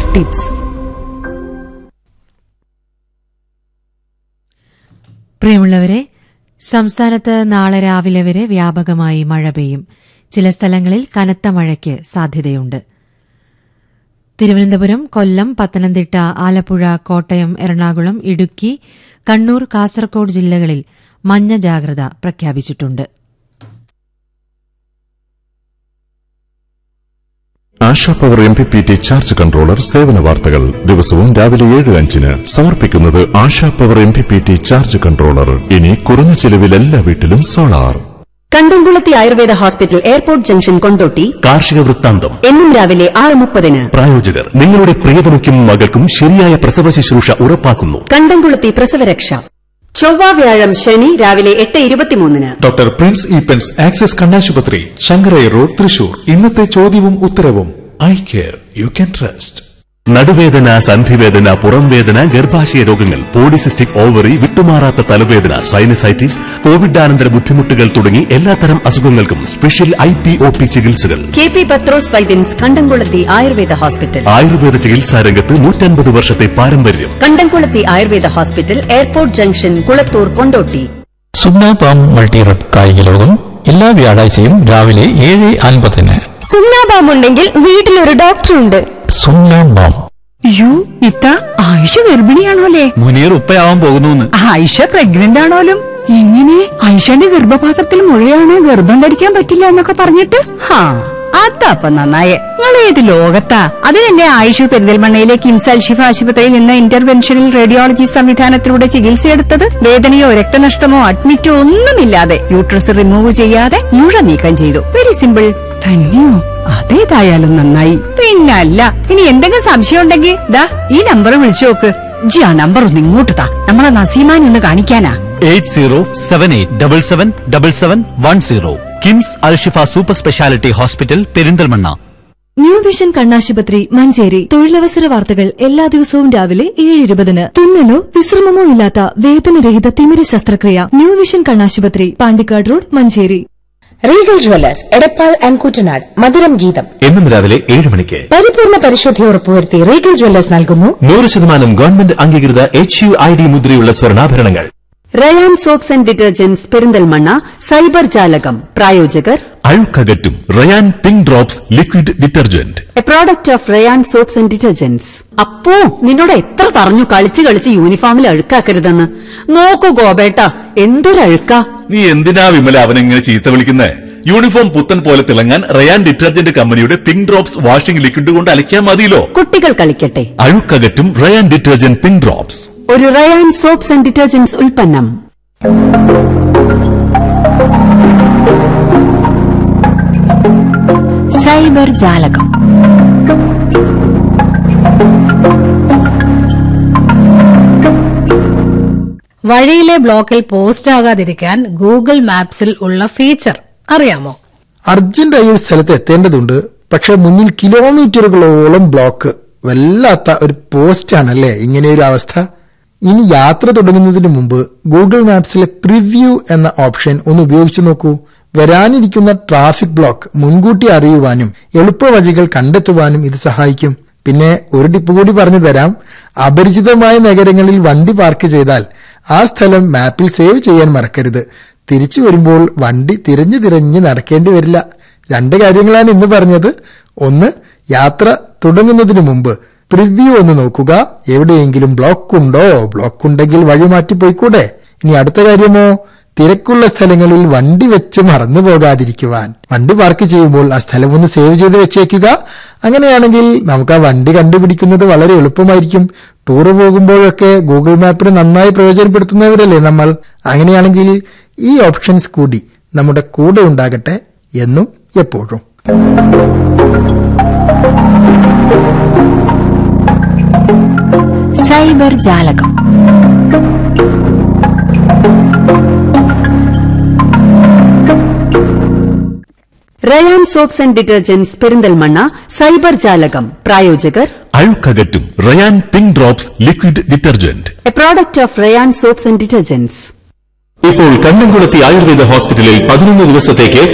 tips പ്രിയമുള്ളവരെ സംസ്ഥാനത്ത് നാളെ രാവിലെ വരെ വ്യാപകമായി മഴ പെയ്യും ചില സ്ഥലങ്ങളിൽ കനത്ത മഴയ്ക്ക് സാധ്യതയുണ്ട് തിരുവനന്തപുരം കൊല്ലം പത്തനംതിട്ട ആലപ്പുഴ കോട്ടയം എറണാകുളം ഇടുക്കി കണ്ണൂർ കാസർഗോഡ് ജില്ലകളിൽ മഞ്ഞ ജാഗ്രത പ്രഖ്യാപിച്ചിട്ടുണ്ട് Asha power M P P T charge controller സേവന വാർത്തകൾ ദിവസവും രാവിലെ ഏഴ് അഞ്ചിന് സമർപ്പിക്കുന്നത് Asha power M P P T charge controller ഇനി കുറഞ്ഞ ചെലവിൽ എല്ലാ വീട്ടിലും solar Kandamkulathy Ayurveda hospital airport junction Kondotty കാർഷിക വൃത്താന്തം എന്നും രാവിലെ ആറ് മുപ്പതിന് പ്രായോജകർ നിങ്ങളുടെ പ്രിയതമയ്ക്കും മകൾക്കും ശരിയായ പ്രസവ ശുശ്രൂഷ ഉറപ്പാക്കുന്നു കണ്ടംകുളത്തി പ്രസവരക്ഷ ചൊവ്വ വ്യാഴം ശനി രാവിലെ എട്ട് ഇരുപത്തിമൂന്നിന് ഡോക്ടർ പ്രിൻസ് ഈപ്പൻസ് ആക്സിസ് കണ്ണാശുപത്രി ശങ്കരൈ റോഡ് തൃശൂർ ഇന്നത്തെ ചോദ്യവും ഉത്തരവും I care you can trust നടുവേദന സന്ധിവേദന പുറംവേദന ഗർഭാശയ രോഗങ്ങൾ പോളിസിസ്റ്റിക് ഓവറി വിട്ടുമാറാത്ത തലവേദന സൈനസൈറ്റിസ് കോവിഡാനന്തര ബുദ്ധിമുട്ടുകൾ തുടങ്ങി എല്ലാത്തരം അസുഖങ്ങൾക്കും special I P O P ചികിത്സകൾ K P Pathros Vaidyans Kandamkulathy Ayurveda hospital Ayurveda ചികിത്സാ രംഗത്ത് നൂറ്റൻപത് വർഷത്തെ പാരമ്പര്യം Kandamkulathy Ayurveda hospital airport junction Kulathur Kondotty സുഗ്ന പാം മൾട്ടിറെപ്പ് കായിക ലോകം എല്ലാ വ്യാഴാഴ്ചയും രാവിലെ ഏഴ് അൻപതിന് സുന്നാബാം ഉണ്ടെങ്കിൽ വീട്ടിലൊരു ഡോക്ടറുണ്ട് സുഗ്ന ബാം യു ഇത്ത ആയിഷ ഗർഭിണിയാണോലേ മുനീർ ഉപ്പയാവാൻ പോകുന്നു ആയിഷ പ്രഗ്നന്റ് ആണോലും എങ്ങനെ ആയിഷയുടെ ഗർഭപാത്രത്തിൽ മുഴയാണ് ഗർഭം ധരിക്കാൻ പറ്റില്ല എന്നൊക്കെ പറഞ്ഞിട്ട് ഹാ അതപ്പൊ നന്നായേ നിങ്ങൾ ഏത് ലോകത്താ അത് തന്നെ ആയിഷു പെരിന്തൽമണ്ണയിലെ കിംസ് അൽഷിഫ ആശുപത്രിയിൽ നിന്ന് ഇന്റർവെൻഷണൽ റേഡിയോളജി സംവിധാനത്തിലൂടെ ചികിത്സയെടുത്തത് വേദനയോ രക്തനഷ്ടമോ അഡ്മിറ്റോ ഒന്നുമില്ലാതെ യൂട്രസ് റിമൂവ് ചെയ്യാതെ മുഴ നീക്കം ചെയ്തു വെരി സിമ്പിൾ തന്നെയോ അതേതായാലും നന്നായി പിന്നല്ല ഇനി എന്തെങ്കിലും സംശയം ഉണ്ടെങ്കിൽ ദാ ഈ നമ്പർ വിളിച്ചു നോക്ക് ജി ആ നമ്പർ ഒന്ന് ഇങ്ങോട്ട് താ നമ്മളെ നസീമാനെ ഒന്ന് കാണിക്കാനാ eight zero seven eight double seven double seven one zero KIMS Alshifa super speciality hospital Perinthalmanna new vision കണ്ണാശുപത്രി മഞ്ചേരി തൊഴിലവസര വാർത്തകൾ എല്ലാ ദിവസവും രാവിലെ ഏഴ് ഇരുപതിന് തുന്നലോ വിശ്രമമോ ഇല്ലാത്ത വേദനരഹിത തിമിര ശസ്ത്രക്രിയ ന്യൂ വിഷൻ കണ്ണാശുപത്രി Pandikkad road Manjeri regal jewellers Edappal and Kuttanad മധുരം ഗീതം എന്നും രാവിലെ ഏഴ് മണിക്ക് പരിപൂർണ പരിശുദ്ധി ഉറപ്പുവരുത്തി റീഗൽ ജ്വല്ലേഴ്സ് നൽകുന്നു നൂറ് ശതമാനം ഗവൺമെന്റ് അംഗീകൃത എച്ച് യു ഐ ഡി മുദ്രയുള്ള സ്വർണ്ണാഭരണങ്ങൾ Rayan soaps and detergents Perinthalmanna cyber ജാലകം പ്രായോജകർ അഴുക്കകറ്റും Rayan pink drops liquid detergent a product of Rayan soaps and detergents അപ്പോ നിന്നോട് എത്ര പറഞ്ഞു കളിച്ച് കളിച്ച് യൂണിഫോമിൽ അഴുക്കാക്കരുതെന്ന് നോക്കൂ ഗോപേട്ട എന്തൊരഴുക്കാ നീ എന്തിനാ വിമല അവനെങ്ങനെ ചീത്ത വിളിക്കുന്നേ യൂണിഫോം പുത്തൻ പോലെ തിളങ്ങാൻ റയാൻ ഡിറ്റർജന്റ് കമ്പനിയുടെ പിങ്ക് ഡ്രോപ്സ് വാഷിംഗ് ലിക്വിഡ് കൊണ്ട് അലക്കിയാൽ മതിയല്ലോ കുട്ടികൾ കളിക്കട്ടെ അഴുക്കകറ്റും റയാൻ ഡിറ്റർജന്റ് പിങ്ക് ഡ്രോപ്സ് ഒരു റയാൻ സോപ്സ് ആൻഡ് ഡിറ്റർജന്റ്സ് ഉൽപ്പന്നം സൈബർ ജാലകം വഴിയിലെ ബ്ലോക്കിൽ പോസ്റ്റ് ആകാതിരിക്കാൻ ഗൂഗിൾ മാപ്സിൽ ഉള്ള ഫീച്ചർ അറിയാമോ അർജന്റായി ഒരു സ്ഥലത്ത് എത്തേണ്ടതുണ്ട് പക്ഷെ മുന്നിൽ കിലോമീറ്ററുകളോളം ബ്ലോക്ക് വല്ലാത്ത ഒരു പോസ്റ്റ് ആണല്ലേ ഇങ്ങനെ ഒരു അവസ്ഥ ഇനി യാത്ര തുടങ്ങുന്നതിന് മുമ്പ് ഗൂഗിൾ മാപ്സിലെ പ്രിവ്യൂ എന്ന ഓപ്ഷൻ ഒന്ന് ഉപയോഗിച്ചു നോക്കൂ വരാനിരിക്കുന്ന ട്രാഫിക് ബ്ലോക്ക് മുൻകൂട്ടി അറിയുവാനും എളുപ്പ വഴികൾ കണ്ടെത്തുവാനും ഇത് സഹായിക്കും പിന്നെ ഒരു ടിപ്പ് കൂടി പറഞ്ഞു തരാം അപരിചിതമായ നഗരങ്ങളിൽ വണ്ടി പാർക്ക് ചെയ്താൽ ആ സ്ഥലം മാപ്പിൽ സേവ് ചെയ്യാൻ മറക്കരുത് തിരിച്ചു വരുമ്പോൾ വണ്ടി തിരഞ്ഞു തിരഞ്ഞ് നടക്കേണ്ടി വരില്ല രണ്ട് കാര്യങ്ങളാണ് ഇന്ന് പറഞ്ഞത് ഒന്ന് യാത്ര തുടങ്ങുന്നതിന് മുമ്പ് പ്രിവ്യൂ ഒന്ന് നോക്കുക എവിടെയെങ്കിലും ബ്ലോക്ക് ഉണ്ടോ ബ്ലോക്ക് ഉണ്ടെങ്കിൽ വഴി മാറ്റി പോയിക്കൂടെ ഇനി അടുത്ത കാര്യമോ തിരക്കുള്ള സ്ഥലങ്ങളിൽ വണ്ടി വെച്ച് മറന്നു പോകാതിരിക്കുവാൻ വണ്ടി പാർക്ക് ചെയ്യുമ്പോൾ ആ സ്ഥലം ഒന്ന് സേവ് ചെയ്ത് വെച്ചേക്കുക അങ്ങനെയാണെങ്കിൽ നമുക്ക് ആ വണ്ടി കണ്ടുപിടിക്കുന്നത് വളരെ എളുപ്പമായിരിക്കും ടൂറ് പോകുമ്പോഴൊക്കെ ഗൂഗിൾ മാപ്പിന് നന്നായി പ്രയോജനപ്പെടുത്തുന്നവരല്ലേ നമ്മൾ അങ്ങനെയാണെങ്കിൽ ഈ ഓപ്ഷൻസ് കൂടി നമ്മുടെ കൂടെ ഉണ്ടാകട്ടെ എന്നും എപ്പോഴും സൈബർ ജാലകം Rayan soaps and detergents Perinthalmanna cyber ജാലകം പ്രായോജകർ അഴുക്കകറ്റും Rayan pink drops liquid detergent a product of Rayan soaps and detergents ഇപ്പോൾ കണ്ണംകുളത്തി ആയുർവേദ ഹോസ്പിറ്റലിൽ പതിനൊന്ന് ദിവസത്തേക്ക്